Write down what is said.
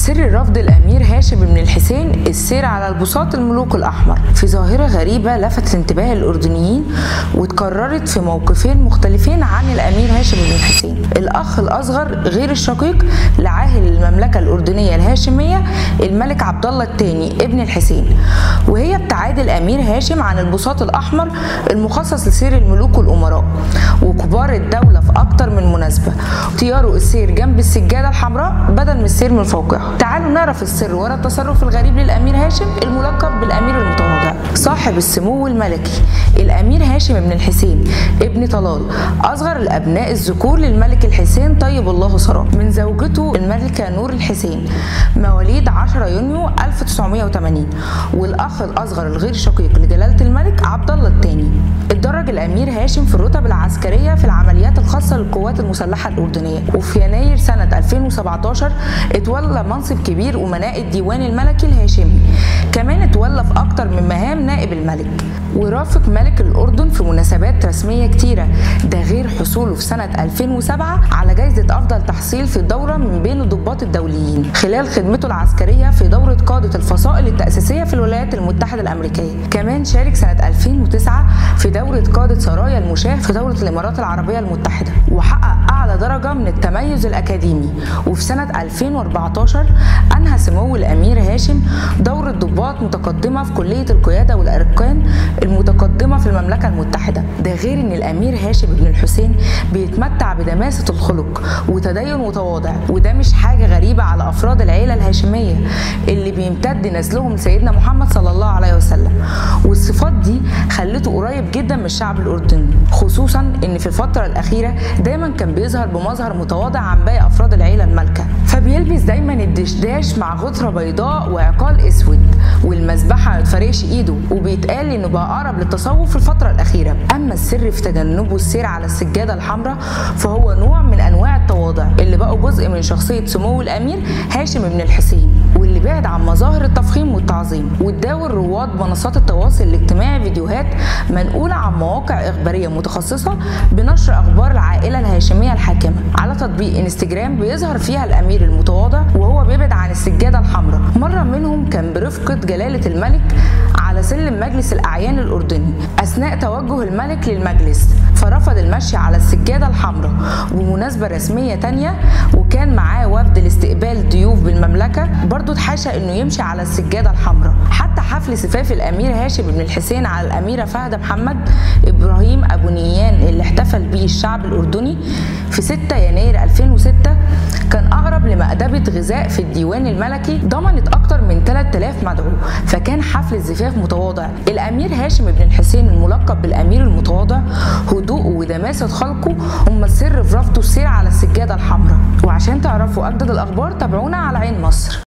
سر رفض الامير هاشم بن الحسين السير على البساط الملوك الاحمر في ظاهره غريبه لفتت انتباه الاردنيين واتكررت في موقفين مختلفين عن الامير هاشم بن الحسين الاخ الاصغر غير الشقيق لعاهل المملكه الاردنيه الهاشميه الملك عبد الله الثاني ابن الحسين وهي ابتعاد الامير هاشم عن البساط الاحمر المخصص لسير الملوك والامراء وكبار الدوله في اكتر من مناسبه اختياره السير جنب السجاده الحمراء بدل من السير من فوقها تعالوا نعرف السر ورا التصرف الغريب للامير هاشم الملقب بالامير المتواضع صاحب السمو الملكي الامير هاشم بن الحسين ابن طلال اصغر الابناء الذكور للملك الحسين طيب الله ثراه من زوجته الملكه نور الحسين مواليد 10 يونيو 1980 والاخ الاصغر الغير شقيق لجلاله الملك عبد الله الثاني اتدرج الامير هاشم في الرتب العسكريه في العمليات الخاصه للقوات المسلحه الاردنيه وفي يناير سنه 2017 اتولى منصب كبير امناء الديوان الملكي الهاشمي كمان اتولى في اكتر من مهام نائب الملك ورافق ملك الاردن في مناسبات رسميه كتيره ده غير حصوله في سنه 2007 على جائزه افضل تحصيل في الدوره من بين الضباط الدوليين خلال خدمته العسكريه في دوره قاده الفصائل التاسيسيه في الولايات المتحده الامريكيه كمان شارك سنه 2009 في دوره قاده سرايا المشاه في دوله الامارات العربيه المتحده وحقق اعلى درجه من التميز الاكاديمي وفي سنه 2014 انهى سمو الامير هاشم دوره ضباط متقدمه في كليه القياده والاركان المتقدمه في المملكه المتحده ده غير ان الامير هاشم بن الحسين بيتمتع بدماسه الخلق وتدين وتواضع وده مش حاجه غريبه على افراد العيله الهاشميه اللي بيمتد نسلهم لسيدنا محمد صلى الله عليه وسلم والصفات دي خلته قريب جدا من الشعب الاردني خصوصا ان في الفتره الاخيره دايما كان بيظهر بمظهر متواضع عن باقي افراد العيله المالكه فبيلبس دايما الدشداش مع غتره بيضاء وعقال اسود والمذبحه ما تفرقش ايده وبيتقال انه بقى اقرب للتصوف في الفتره الاخيره اما السر في تجنبه السير على السجاده الحمراء فهو نوع من انواع التواضع اللي بقوا جزء من شخصيه سمو الامير هاشم بن الحسين واللي بعد عن مظاهر التفخيم والتعظيم واداول رواد منصات التواصل الاجتماعي فيديوهات منقوله عن مواقع اخباريه متخصصه بنشر اخبار العائله الهاشميه الحاكمه على تطبيق انستجرام بيظهر فيها الامير المتواضع وهو بيبعد عن السجاده الحمراء مره منهم كان برفقه جلاله الملك على سلم مجلس الأعيان الأردني أثناء توجه الملك للمجلس فرفض المشي على السجادة الحمراء بمناسبة رسمية تانية وكان معاه وفد لاستقبال ضيوف بالمملكة برضو اتحاشى انه يمشي على السجادة الحمراء حتى حفل زفاف الأمير هاشم بن الحسين على الأميرة فهد محمد إبراهيم أبو نيان اللي احتفل بيه الشعب الأردني في 6 يناير 2006 كان أقرب لمأدبة غذاء في الديوان الملكي ضمنت أكتر من 3000 مدعو فكان حفل الزفاف متواضع الأمير هاشم بن الحسين الملقب بالأمير المتواضع هدوءه ودماسة خلقه هم السر في رفضه السير على السجادة الحمراء وعشان تعرفوا أجدد الأخبار تابعونا على عين مصر